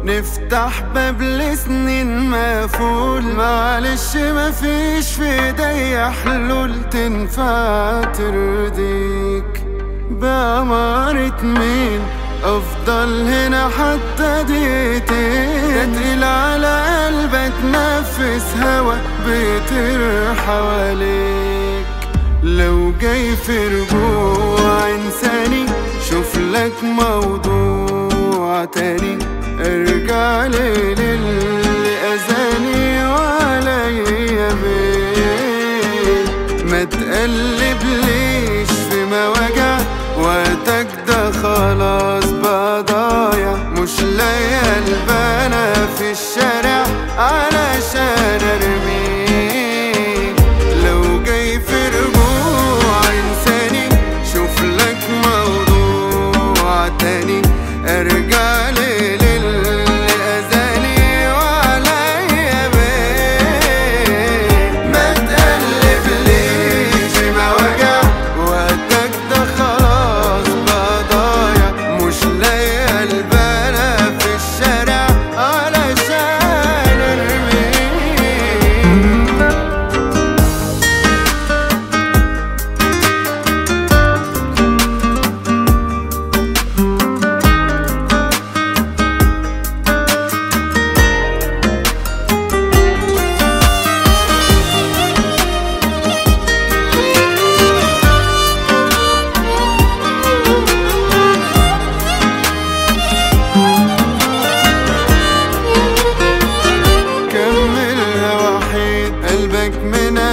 نفتح باب لسنين مقفول معلش مفيش في ايديا حلول تنفع ترضيك بأمارة مين افضل هنا حتى دقيقتين تقيل على قلبك نفس هوا بيطير حواليك لو جاي في رجوع انساني شوف لك موضوع تاني ارجع لي للي اذاني وعليا بيه ما تقلب ليش في مواجع وقتك ده خلاص بقى ضايع مش لاقي البنا في الشارع علشان ارميه لو جاي في رجوع انساني شوف لك موضوع تاني ارجع لي للي اذاني وعليا بيه ما تقلب ليش في مواجع وقتك ده خلاص بقى ضايع مش لاقي البنا في الشارع علشان ارميه كملها وحيد قلبك من